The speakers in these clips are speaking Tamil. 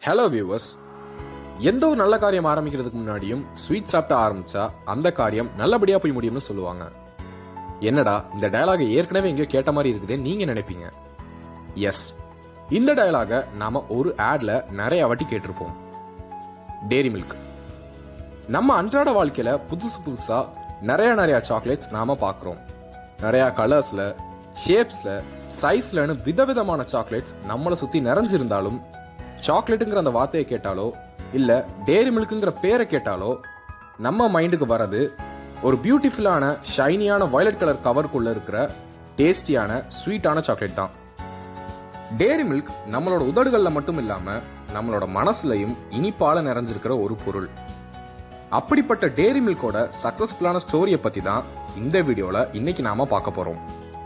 ஹலோ வியூவர்ஸ் எந்த ஒரு நல்ல காரியம் ஆரம்பிக்கிறதுக்கு முன்னாடியும் ஸ்வீட் சாப்பிட்ட ஆரம்பிச்சா அந்த காரியம் நல்லபடியா போய் முடியும்னு சொல்லுவாங்க என்னடா இந்த டயலாக ஏற்கனவே எங்கேயோ கேட்ட மாதிரி இருக்குதே நீங்க நினைப்பீங்க எஸ் இந்த டயலாக நாம ஒரு ஆட்ல நிறைய வாட்டி கேட்டிருப்போம் டேரி மில்க் நம்ம அன்றாட வாழ்க்கையில புதுசு புதுசா நிறைய நிறைய சாக்லேட்ஸ் நாம பார்க்குறோம் நிறைய கலர்ஸ்ல ஷேப்ஸ்ல சைஸ்லன்னு விதவிதமான சாக்லேட்ஸ் நம்மளை சுத்தி நிறைஞ்சிருந்தாலும் சாக்லேட்டுங்கிற அந்த வார்த்தையை கேட்டாலோ இல்ல டேரி மில்க்குங்கிற பேரை கேட்டாலோ நம்ம மைண்டுக்கு வர்றது ஒரு பியூட்டிஃபுல்லான ஷைனியான வயலட் கலர் கவருக்குள்ள இருக்கிற டேஸ்டியான ஸ்வீட்டான சாக்லேட் தான் டேரி மில்க் நம்மளோட உதடுகள்ல மட்டும் இல்லாம நம்மளோட மனசுலயும் இனிப்பால நிறைஞ்சிருக்கிற ஒரு பொருள் அப்படிப்பட்ட டேரி மில்கோட சக்சஸ்ஃபுல்லான ஸ்டோரியை பத்தி தான் இந்த வீடியோல இன்னைக்கு நாம பார்க்க போறோம்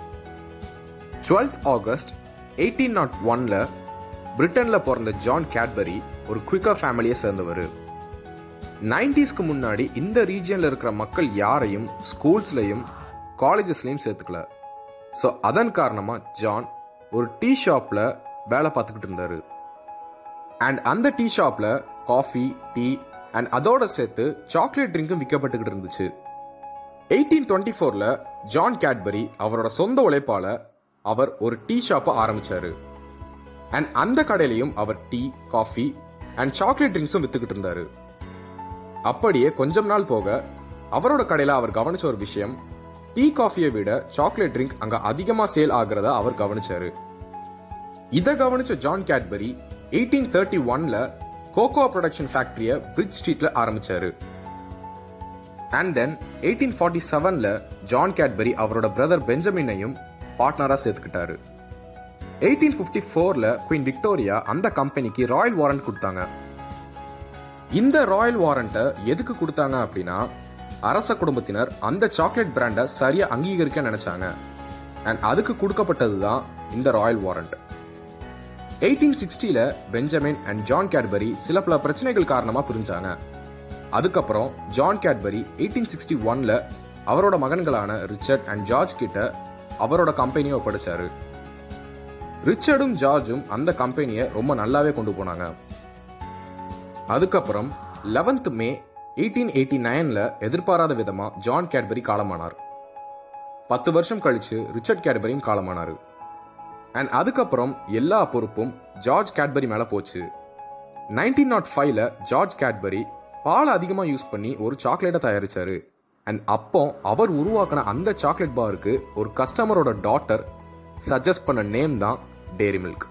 12th ஆகஸ்ட் எயிட்டீன் நாட் ஒன்ல பிரிட்டன்ல பிறந்த ஜான் கேட்பரி ஒரு குவிக்கர் ஃபேமிலியை சேர்ந்தவர் நைன்டிஸ்க்கு முன்னாடி இந்த ரீஜியன்ல இருக்கிற மக்கள் யாரையும் ஸ்கூல்ஸ்லயும் காலேஜஸ்லயும் சேர்த்துக்கல ஸோ அதன் காரணமா ஜான் ஒரு டீ ஷாப்ல வேலை பார்த்துக்கிட்டு இருந்தாரு அண்ட் அந்த டீ ஷாப்ல காஃபி டீ அண்ட் அதோட சேர்த்து சாக்லேட் ட்ரிங்க்கும் விற்கப்பட்டுக்கிட்டு இருந்துச்சு எயிட்டீன் டுவெண்ட்டி ஃபோர்ல ஜான் கேட்பரி அவரோட சொந்த உழைப்பால அவர் ஒரு டீ ஷாப்பை ஆரம்பிச்சாரு அண்ட் அந்த கடையிலையும் அவர் டீ காஃபி அண்ட் சாக்லேட் ட்ரிங்க்ஸும் வித்துக்கிட்டு இருந்தாரு அப்படியே கொஞ்சம் நாள் போக அவரோட கடையில அவர் கவனிச்ச ஒரு விஷயம் டீ காஃபியை விட சாக்லேட் ட்ரிங்க் அங்க அதிகமா சேல் ஆகுறத அவர் கவனிச்சாரு இதை கவனிச்ச ஜான் கேட்பரி எயிட்டீன் தேர்ட்டி ஒன்ல கோகோ ப்ரொடக்ஷன் ஃபேக்டரியை பிரிட்ஜ் ஸ்ட்ரீட்ல ஆரம்பிச்சாரு அண்ட் தென் எயிட்டீன் ஃபார்ட்டி செவன்ல ஜான் கேட்பரி அவரோட பிரதர் பெஞ்சமினையும் பார்ட்னரா சேர்த்துக்கிட்டாரு எயிட்டீன் ஃபிஃப்டி ஃபோர்ல குயின் விக்டோரியா அந்த கம்பெனிக்கு ராயல் வாரண்ட் கொடுத்தாங்க இந்த ராயல் வாரண்ட்டை எதுக்கு கொடுத்தாங்க அப்படின்னா அரச குடும்பத்தினர் அந்த சாக்லேட் பிராண்டை சரியா அங்கீகரிக்க நினைச்சாங்க அண்ட் அதுக்கு கொடுக்கப்பட்டது தான் இந்த ராயல் வாரண்ட் எயிட்டீன் சிக்ஸ்டில பெஞ்சமின் அண்ட் ஜான் கேட்பரி சில பல பிரச்சனைகள் காரணமா பிரிஞ்சாங்க அதுக்கப்புறம் ஜான் கேட்பரி எயிட்டீன் சிக்ஸ்டி ஒன்ல அவரோட மகன்களான ரிச்சர்ட் அண்ட் ஜார்ஜ் கிட்ட அவரோட கம்பெனியை ஒப்படைச்சாரு ரிச்சர்டும் ஜார்ஜும் அந்த கம்பெனியை ரொம்ப நல்லாவே கொண்டு போனாங்க அதுக்கப்புறம் லெவன்த் மே எயிட்டீன் எயிட்டி நைன்ல எதிர்பாராத விதமா ஜான் கேட்பரி காலமானார் பத்து வருஷம் கழிச்சு ரிச்சர்ட் கேட்பரியும் காலமானாரு அண்ட் அதுக்கப்புறம் எல்லா பொறுப்பும் ஜார்ஜ் கேட்பரி மேல போச்சு நைன்டீன் நாட் ஃபைவ்ல ஜார்ஜ் கேட்பரி பால் அதிகமாக யூஸ் பண்ணி ஒரு சாக்லேட்டை தயாரிச்சாரு அண்ட் அப்போ அவர் உருவாக்கின அந்த சாக்லேட் பாருக்கு ஒரு கஸ்டமரோட டாட்டர் சஜஸ்ட் பண்ண நேம் தான் டேரி மில்க்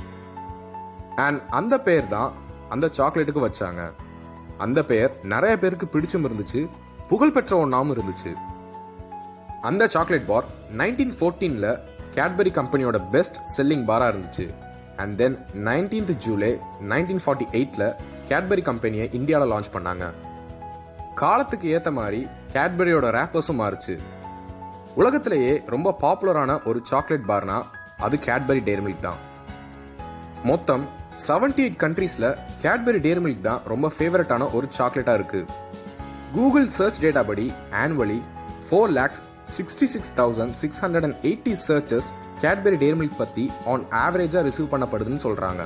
அண்ட் அந்த பேர் தான் அந்த சாக்லேட்டுக்கு வச்சாங்க அந்த பெயர் நிறைய பேருக்கு பிடிச்சும் இருந்துச்சு புகழ்பெற்ற ஒன்றாவும் இருந்துச்சு அந்த சாக்லேட் பார் நைன்டீன் ஃபோர்டீன்ல கேட்பரி கம்பெனியோட பெஸ்ட் செல்லிங் பாரா இருந்துச்சு and then nineteenth July nineteen forty எயிட்ல கேட்பரி கம்பெனியை இந்தியாவில் லான்ச் பண்ணாங்க காலத்துக்கு ஏத்த மாதிரி கேட்பரியோட ரேப்பர்ஸும் மாறுச்சு உலகத்திலேயே ரொம்ப பாப்புலரான ஒரு சாக்லேட் பார்னா அது கேட்பரி டேர் மில்க் தான் மொத்தம் செவன்டி எயிட் கண்ட்ரீஸ்ல கேட்பரி டேர் மில்க் தான் ரொம்ப ஃபேவரட்டான ஒரு சாக்லேட்டா இருக்கு கூகுள் சர்ச் டேட்டா படி annually four lakhs sixty six thousand six hundred and eighty searches Cadbury Dairy Milk பத்தி ஆன் ஆவரேஜா ரிசீவ் பண்ணப்படுதுன்னு சொல்றாங்க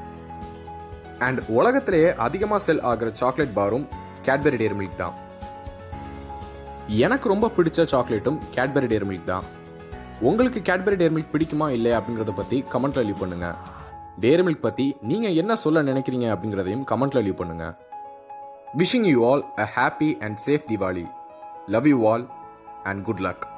அண்ட் உலகத்திலேயே அதிகமா செல் ஆகிற சாக்லேட் பாரும் கேட்பரி டேர் மில்க் தான் எனக்கு ரொம்ப பிடிச்ச சாக்லேட்டும் கேட்பரி டேர் மில்க் தான் உங்களுக்கு கேட்பரி டேர் மில்க் பிடிக்குமா இல்லையா அப்படிங்கறத பத்தி கமெண்ட்ல லீவ் பண்ணுங்க டேரி மில்க் பத்தி நீங்க என்ன சொல்ல நினைக்கிறீங்க அப்படிங்கறதையும் கமெண்ட்ல லீவ் பண்ணுங்க wishing you all a happy and safe Deepavali love you all and good luck